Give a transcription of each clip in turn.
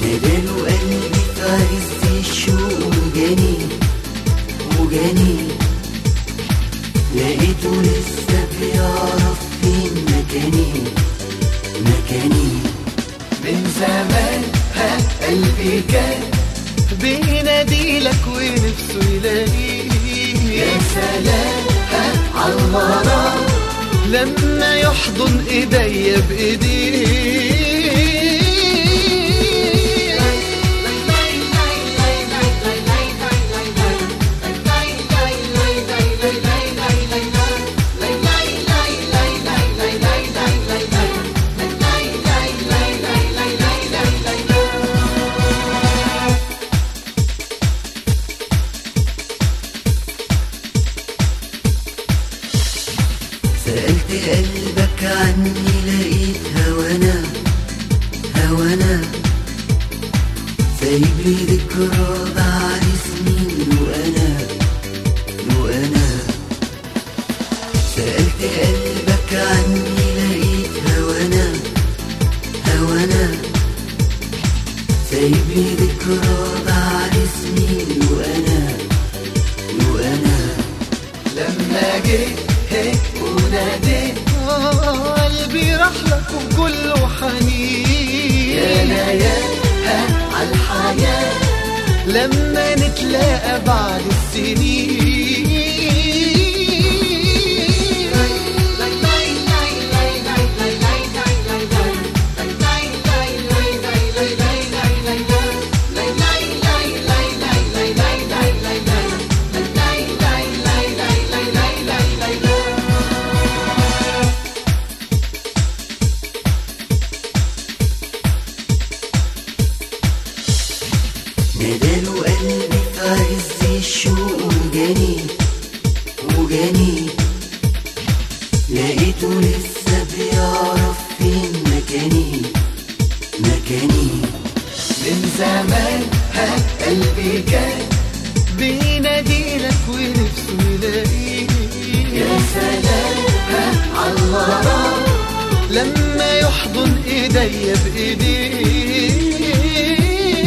ناداله قلبي في عز الشوق وجاني وجاني لقيته لسه بيعرف فين مكاني مكاني من زمان ها قلبي كان بيناديلك ونفسه يلاقيك يا سلام ها عالغرام لما يحضن ايديا بايديه سألت قلبك عني لقيت هوانا هوانا سايب لي ذكرى بعد سنين وأنا وأنا سألت قلبك عني لقيت هوانا هوانا سايب لي ذكرى بعد سنين وأنا وأنا لما جيت هيك وناديت آه، قلبي راح لك وكله حنين يا ليالي ها عالحياة لما نتلاقى بعد السنين ناداله قلبي في عز الشوق وجاني وجاني لقيته لسه بيعرف فين مكاني مكاني من زمان ها قلبي كان بيناديلك ونفسه يلاقيك يا سلام ها عالغرام لما يحضن ايديا بايديه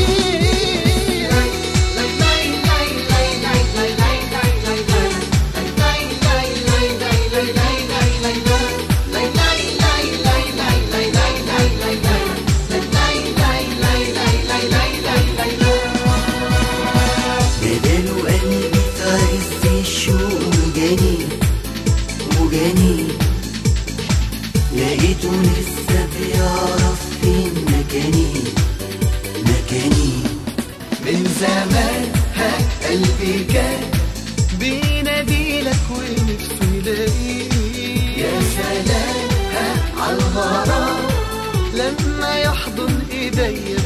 ناداله قلبي في عز الشوق وجاني وجاني لقيته لسه بيعرف فين مكاني مكاني من زمان ها قلبي كان بيناديلك ونفسه يلاقيك يا سلام ها عالغرام لما يحضن ايديا